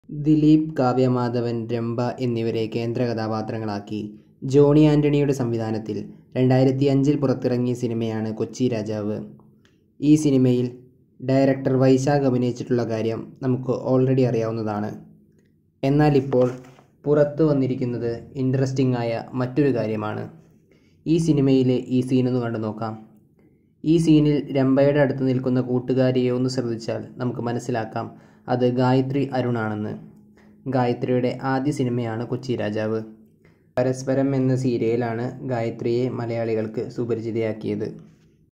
ദിലീപ് കാവ്യമാധവൻ രംഭ എന്നിവരെ കേന്ദ്ര കഥാപാത്രങ്ങളാക്കി ജോണി ആൻ്റണിയുടെ സംവിധാനത്തിൽ രണ്ടായിരത്തി അഞ്ചിൽ പുറത്തിറങ്ങിയ സിനിമയാണ് കൊച്ചി രാജാവ് ഈ സിനിമയിൽ ഡയറക്ടർ വൈശാഖ് അഭിനയിച്ചിട്ടുള്ള കാര്യം നമുക്ക് ഓൾറെഡി അറിയാവുന്നതാണ് എന്നാൽ ഇപ്പോൾ പുറത്തു വന്നിരിക്കുന്നത് ഇൻട്രസ്റ്റിംഗ് ആയ മറ്റൊരു കാര്യമാണ് ഈ സിനിമയിലെ ഈ സീനൊന്ന് കണ്ടു നോക്കാം ഈ സീനിൽ രംഭയുടെ അടുത്ത് നിൽക്കുന്ന കൂട്ടുകാരിയെ ഒന്ന് ശ്രദ്ധിച്ചാൽ നമുക്ക് മനസ്സിലാക്കാം അത് ഗായത്രി അരുണാണെന്ന് ഗായത്രിയുടെ ആദ്യ സിനിമയാണ് കൊച്ചി രാജാവ് പരസ്പരം എന്ന സീരിയലാണ് ഗായത്രിയെ മലയാളികൾക്ക് സുപരിചിതയാക്കിയത്